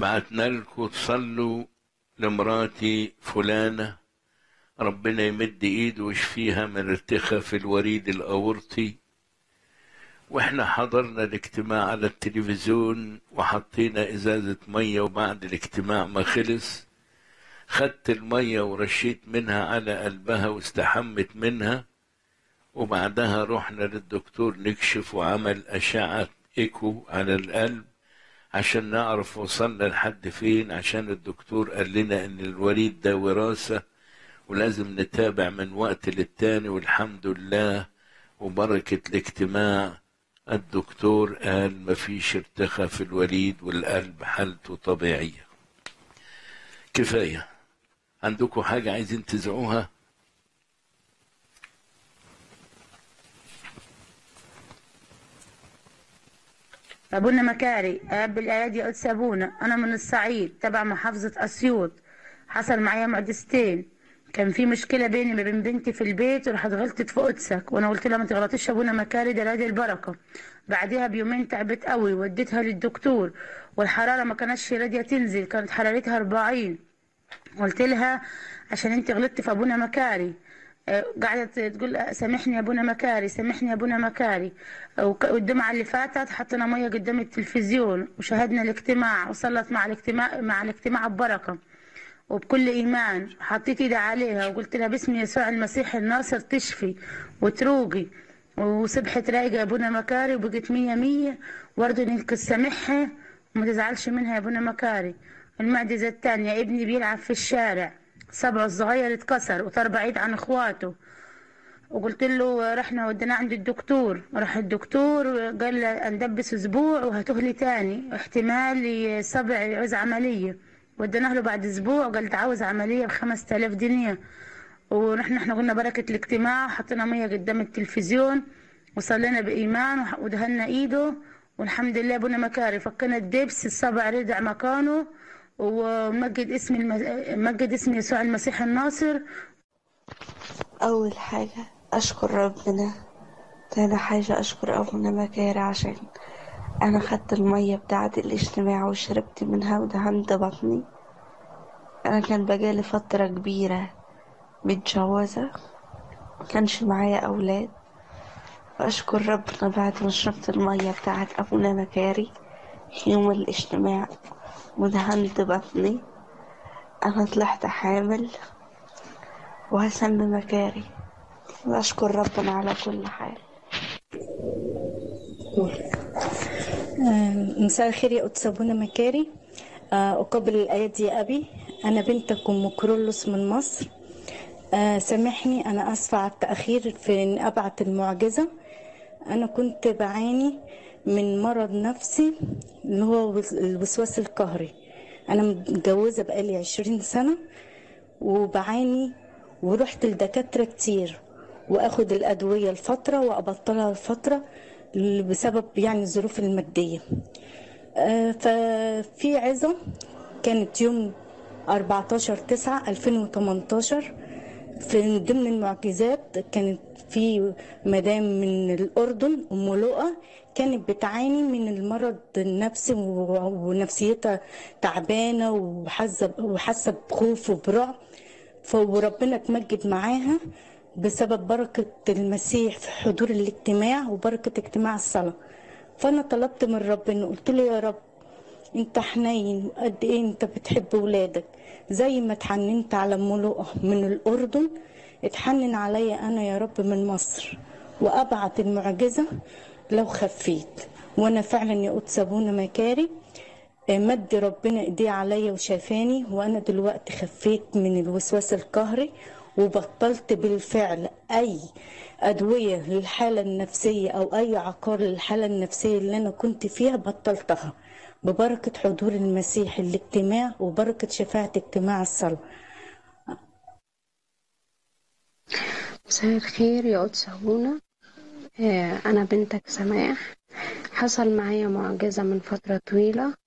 بعتنا لكم تصلوا لمراتي فلانة ربنا يمد ايده ويشفيها من ارتخاء في الوريد الاورطي واحنا حضرنا الاجتماع على التلفزيون وحطينا ازازة مية وبعد الاجتماع ما خلص خدت المية ورشيت منها على قلبها واستحمت منها وبعدها رحنا للدكتور نكشف وعمل أشعة إيكو على القلب عشان نعرف وصلنا لحد فين عشان الدكتور قال لنا إن الوريد ده وراثة ولازم نتابع من وقت للتاني والحمد لله وبركة الاجتماع الدكتور قال مفيش ارتخاء في الوريد والقلب حالته طبيعية كفاية عندكم حاجة عايزين تزعوها أبونا مكاري أب الأيادي قدس أبونا أنا من الصعيد تبع محافظة أسيوط حصل معايا معجزتين كان في مشكلة بيني وبين بنتي في البيت وراحت غلطت في قدسك وأنا قلت لها ما تغلطيش يا أبونا مكاري ده راجل البركة بعدها بيومين تعبت قوي وديتها للدكتور والحرارة ما كانتش راضية تنزل كانت حرارتها 40 قلت لها عشان انت غلطت في ابونا مكاري آه، قعدت تقول سامحني يا ابونا مكاري سامحني يا ابونا مكاري وك- والجمعة اللي فاتت حطينا مية قدام التلفزيون وشاهدنا الاجتماع وصلت مع الاجتماع مع الاجتماع ببركة وبكل إيمان حطيت إيدي عليها وقلت لها باسم يسوع المسيح الناصر تشفي وتروقي وسبحت رايقة يا ابونا مكاري وبقت مية مية برضه انك تسامحها وما تزعلش منها يا ابونا مكاري المعجزة التانية ابني بيلعب في الشارع صبعه الصغير اتكسر وطار بعيد عن اخواته وقلت له رحنا ودينا عند الدكتور راح الدكتور قال له ندبس اسبوع وهتهلي تاني احتمال صبع يعوز عملية وديناه له بعد اسبوع قال ده عاوز عملية بخمس تلاف جنيه ونحن احنا قلنا بركة الاجتماع حطينا مية قدام التلفزيون وصلينا بإيمان وح- ودهنا ايده والحمد لله ابونا مكاري فكنا الدبس الصبع رجع مكانه ومجد اسم الم... مجد اسم يسوع المسيح الناصر أول حاجة أشكر ربنا تاني حاجة أشكر أبونا مكاري عشان أنا خدت المية بتاعة الاجتماع وشربت منها ودهنت بطني أنا كان بقالي فترة كبيرة متجوزة مكانش معايا أولاد وأشكر ربنا بعد ما شربت المية بتاعة أبونا مكاري في يوم الاجتماع ودهنت بطني أنا طلعت حامل وهسمي مكاري وأشكر ربنا على كل حال آه، مساء الخير يا قدس أبونا مكاري آه، أقابل الآيات يا أبي أنا بنتك أم كرولوس من مصر آه، سامحني أنا آسفة على التأخير في إن أبعت المعجزة أنا كنت بعاني من مرض نفسي اللي هو وس- الوسواس القهري أنا متجوزة بقالي عشرين سنة وبعاني ورحت لدكاترة كتير واخد الأدوية لفترة وأبطلها لفترة بسبب يعني الظروف المادية آه، ففي عظة كانت يوم 14 9 2018 في ضمن المعجزات كانت في مدام من الأردن أم لؤى كانت بتعاني من المرض النفسي و- ونفسيتها تعبانة وحاسة وحاسة بخوف وبرعب فربنا اتمجد معاها بسبب بركة المسيح في حضور الاجتماع وبركة اجتماع الصلاة فأنا طلبت من ربنا قلت له يا رب انت حنين قد ايه انت بتحب ولادك زي ما اتحننت على ام لؤى من الاردن اتحنن عليا انا يا رب من مصر وابعت المعجزه لو خفيت وانا فعلا يا قدس ابونا مكاري اه، مد ربنا ايديه عليا وشافاني وانا دلوقتي خفيت من الوسواس القهري وبطلت بالفعل اي ادويه للحاله النفسيه او اي عقار للحاله النفسيه اللي انا كنت فيها بطلتها ببركه حضور المسيح الاجتماع وبركه شفاعه اجتماع الصلاه مساء الخير يا قدس أبونا آه، أنا بنتك سماح حصل معايا معجزة من فترة طويلة